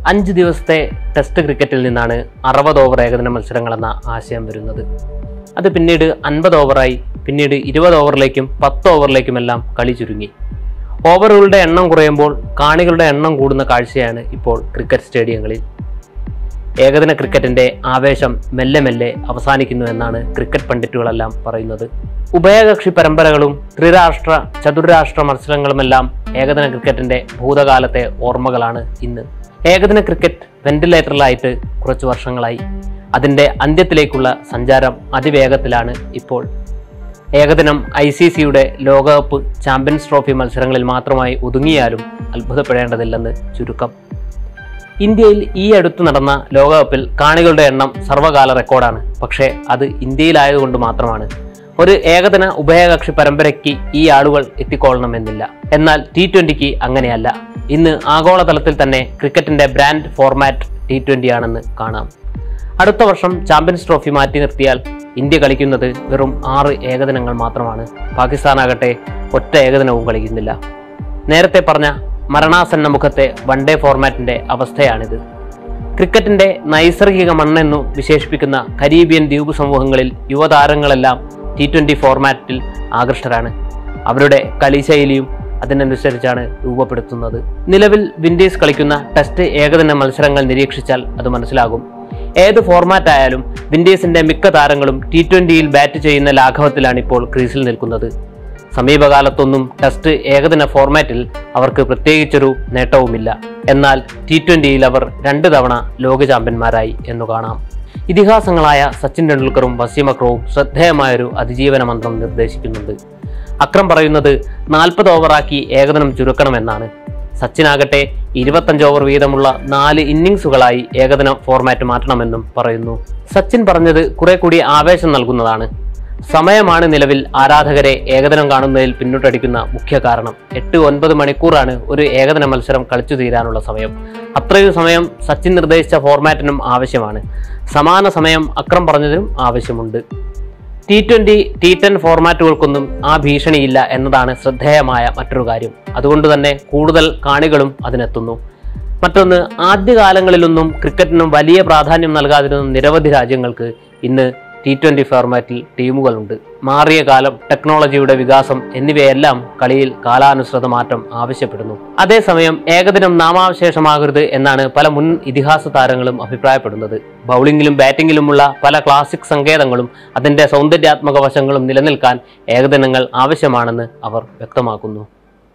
അഞ്ച് ദിവസത്തെ ടെസ്റ്റ് ക്രിക്കറ്റിൽ നിന്നാണ് അറുപത് ഓവർ ഏകദിന മത്സരങ്ങളെന്ന ആശയം വരുന്നത് അത് പിന്നീട് അൻപത് ഓവറായി പിന്നീട് ഇരുപത് ഓവറിലേക്കും പത്ത് ഓവറിലേക്കുമെല്ലാം കളി ചുരുങ്ങി ഓവറുകളുടെ എണ്ണം കുറയുമ്പോൾ കാണികളുടെ എണ്ണം കൂടുന്ന കാഴ്ചയാണ് ഇപ്പോൾ ക്രിക്കറ്റ് സ്റ്റേഡിയങ്ങളിൽ ഏകദിന ക്രിക്കറ്റിന്റെ ആവേശം മെല്ലെ മെല്ലെ അവസാനിക്കുന്നു എന്നാണ് ക്രിക്കറ്റ് പണ്ഡിറ്റുകളെല്ലാം പറയുന്നത് ഉഭയകക്ഷി പരമ്പരകളും ത്രിരാഷ്ട്ര ചതുരാഷ്ട്ര മത്സരങ്ങളുമെല്ലാം ഏകദിന ക്രിക്കറ്റിന്റെ ഭൂതകാലത്തെ ഓർമ്മകളാണ് ഇന്ന് ഏകദിന ക്രിക്കറ്റ് വെന്റിലേറ്ററിലായിട്ട് കുറച്ച് വർഷങ്ങളായി അതിന്റെ അന്ത്യത്തിലേക്കുള്ള സഞ്ചാരം അതിവേഗത്തിലാണ് ഇപ്പോൾ ഏകദിനം ഐ സി സിയുടെ ലോകകപ്പ് ചാമ്പ്യൻസ് ട്രോഫി മത്സരങ്ങളിൽ മാത്രമായി ഒതുങ്ങിയാലും അത്ഭുതപ്പെടേണ്ടതില്ലെന്ന് ചുരുക്കം ഇന്ത്യയിൽ ഈ അടുത്ത് നടന്ന ലോകകപ്പിൽ കാണികളുടെ എണ്ണം സർവ്വകാല റെക്കോർഡാണ് പക്ഷേ അത് ഇന്ത്യയിലായതുകൊണ്ട് മാത്രമാണ് ഒരു ഏകദിന ഉഭയകക്ഷി പരമ്പരയ്ക്ക് ഈ ആളുകൾ എത്തിക്കൊള്ളണമെന്നില്ല എന്നാൽ ടി ട്വന്റിക്ക് അങ്ങനെയല്ല ഇന്ന് ആഗോളതലത്തിൽ തന്നെ ക്രിക്കറ്റിന്റെ ബ്രാൻഡ് ഫോർമാറ്റ് ടി ട്വന്റി ആണെന്ന് കാണാം അടുത്ത വർഷം ചാമ്പ്യൻസ് ട്രോഫി മാറ്റി നിർത്തിയാൽ ഇന്ത്യ കളിക്കുന്നത് വെറും ആറ് ഏകദിനങ്ങൾ മാത്രമാണ് പാകിസ്ഥാനാകട്ടെ ഒറ്റ ഏകദിനവും കളിക്കുന്നില്ല നേരത്തെ പറഞ്ഞ മരണാസന്ന മുഖത്തെ വൺ ഡേ ഫോർമാറ്റിന്റെ അവസ്ഥയാണിത് ക്രിക്കറ്റിന്റെ നൈസർഗിക മണ്ണെന്നു വിശേഷിപ്പിക്കുന്ന കരീബിയൻ ദ്വീപ് സമൂഹങ്ങളിൽ യുവതാരങ്ങളെല്ലാം ടി ട്വന്റി ഫോർമാറ്റിൽ ആകൃഷ്ടരാണ് അവരുടെ കളിശൈലിയും അതിനനുസരിച്ചാണ് രൂപപ്പെടുത്തുന്നത് നിലവിൽ വിൻഡീസ് കളിക്കുന്ന ടെസ്റ്റ് ഏകദിന മത്സരങ്ങൾ നിരീക്ഷിച്ചാൽ അത് മനസ്സിലാകും ഏത് ഫോർമാറ്റ് ആയാലും വിൻഡീസിന്റെ മിക്ക താരങ്ങളും ടി ട്വന്റിയിൽ ബാറ്റ് ചെയ്യുന്ന ലാഘവത്തിലാണ് ഇപ്പോൾ ക്രീസിൽ നിൽക്കുന്നത് സമീപകാലത്തൊന്നും ടെസ്റ്റ് ഏകദിന ഫോർമാറ്റിൽ അവർക്ക് പ്രത്യേകിച്ചൊരു നേട്ടവുമില്ല എന്നാൽ ടി ട്വന്റിയിൽ അവർ രണ്ട് തവണ ലോക ചാമ്പ്യന്മാരായി എന്നു കാണാം ഇതിഹാസങ്ങളായ സച്ചിൻ ടെണ്ടുൽക്കറും വസീം അക്രവും ശ്രദ്ധേയമായൊരു അതിജീവന മന്ത്രം നിർദ്ദേശിക്കുന്നുണ്ട് അക്രം പറയുന്നത് നാൽപ്പത് ഓവറാക്കി ഏകദിനം ചുരുക്കണമെന്നാണ് സച്ചിനാകട്ടെ ഇരുപത്തഞ്ച് ഓവർ വീതമുള്ള നാല് ഇന്നിങ്സുകളായി ഏകദിന ഫോർമാറ്റ് മാറ്റണമെന്നും പറയുന്നു സച്ചിൻ പറഞ്ഞത് കുറെ കൂടി ആവേശം നൽകുന്നതാണ് സമയമാണ് നിലവിൽ ആരാധകരെ ഏകദിനം കാണുന്നതിൽ പിന്നോട്ടടിക്കുന്ന മുഖ്യ കാരണം എട്ട് ഒൻപത് മണിക്കൂറാണ് ഒരു ഏകദിന മത്സരം കളിച്ചു തീരാനുള്ള സമയം അത്രയും സമയം സച്ചിൻ നിർദ്ദേശിച്ച ഫോർമാറ്റിനും ആവശ്യമാണ് സമാന സമയം അക്രം പറഞ്ഞതിനും ആവശ്യമുണ്ട് ടി ട്വന്റി ടി ടെൻ ഫോർമാറ്റുകൾക്കൊന്നും ആ ഭീഷണിയില്ല എന്നതാണ് ശ്രദ്ധേയമായ മറ്റൊരു കാര്യം അതുകൊണ്ട് തന്നെ കൂടുതൽ കാണികളും അതിനെത്തുന്നു മറ്റൊന്ന് ആദ്യകാലങ്ങളിലൊന്നും ക്രിക്കറ്റിനും വലിയ പ്രാധാന്യം നൽകാതിരുന്ന നിരവധി രാജ്യങ്ങൾക്ക് ഇന്ന് ടി ട്വന്റി ഫോർമാറ്റിൽ ടീമുകളുണ്ട് മാറിയ കാലം ടെക്നോളജിയുടെ വികാസം എന്നിവയെല്ലാം കളിയിൽ കാലാനുസൃത മാറ്റം ആവശ്യപ്പെടുന്നു അതേസമയം ഏകദിനം നാമാവശേഷമാകരുത് എന്നാണ് പല മുൻ ഇതിഹാസ താരങ്ങളും അഭിപ്രായപ്പെടുന്നത് ബൗളിംഗിലും ബാറ്റിംഗിലുമുള്ള പല ക്ലാസിക് സങ്കേതങ്ങളും അതിന്റെ സൗന്ദര്യാത്മക വശങ്ങളും നിലനിൽക്കാൻ ഏകദിനങ്ങൾ ആവശ്യമാണെന്ന് അവർ വ്യക്തമാക്കുന്നു